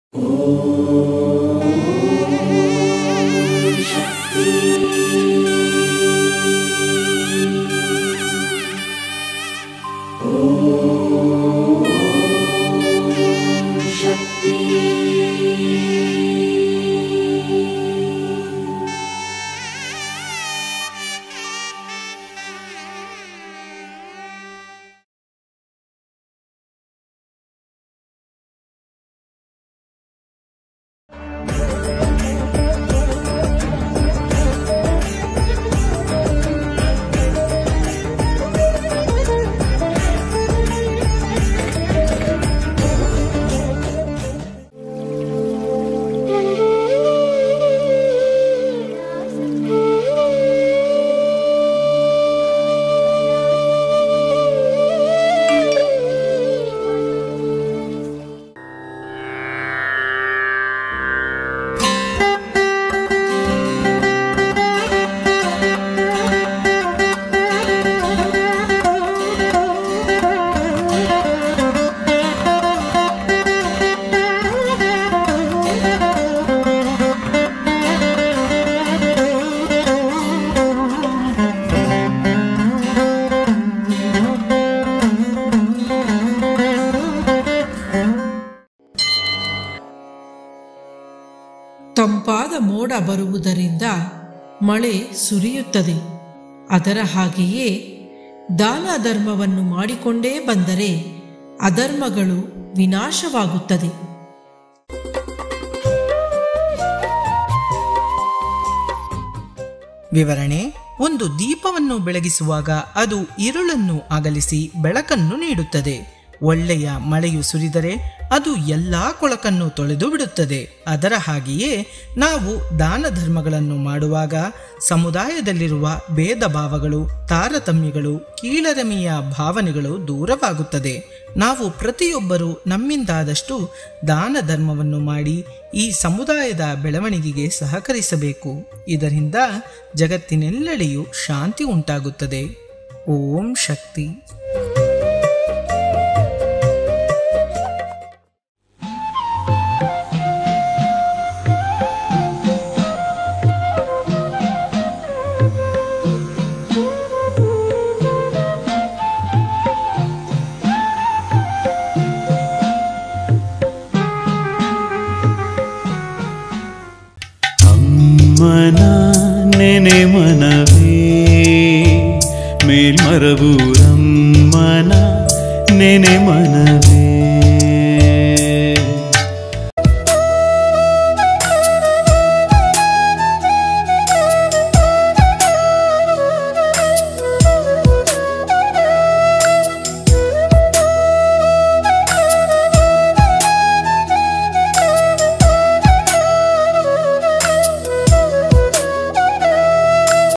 ತಂಪಾದ ಮೋಡ ಬರುವುದರಿಂದ ಮಳೆ ಸುರಿಯುತ್ತದೆ ಅದರ ಹಾಗೆಯೇ ದಾನ ಧರ್ಮವನ್ನು ಮಾಡಿಕೊಂಡೇ ಬಂದರೆ ಅಧರ್ಮಗಳು ವಿನಾಶವಾಗುತ್ತದೆ ವಿವರಣೆ ಒಂದು ದೀಪವನ್ನು ಬೆಳಗಿಸುವಾಗ ಅದು ಇರುಳನ್ನು ಅಗಲಿಸಿ ಬೆಳಕನ್ನು ನೀಡುತ್ತದೆ ಒಳ್ಳೆಯ ಮಳೆಯು ಸುರಿದರೆ ಅದು ಎಲ್ಲ ಕೊಳಕನ್ನು ತೊಳೆದು ಬಿಡುತ್ತದೆ ಅದರ ಹಾಗೆಯೇ ನಾವು ದಾನ ಧರ್ಮಗಳನ್ನು ಮಾಡುವಾಗ ಸಮುದಾಯದಲ್ಲಿರುವ ಭೇದ ಭಾವಗಳು ತಾರತಮ್ಯಗಳು ಕೀಳರಿಮೆಯ ಭಾವನೆಗಳು ದೂರವಾಗುತ್ತದೆ ನಾವು ಪ್ರತಿಯೊಬ್ಬರೂ ನಮ್ಮಿಂದಾದಷ್ಟು ದಾನ ಧರ್ಮವನ್ನು ಮಾಡಿ ಈ ಸಮುದಾಯದ ಬೆಳವಣಿಗೆಗೆ ಸಹಕರಿಸಬೇಕು ಇದರಿಂದ ಜಗತ್ತಿನೆಲ್ಲೆಡೆಯೂ ಶಾಂತಿ ಉಂಟಾಗುತ್ತದೆ ಓಂ ಶಕ್ತಿ ಅಮ್ಮನ ನೆನೆ ಮನವೇ ಮೇಲ್ಮರಬೂರಮ್ಮನ ನೆನೆ ಮನವೇ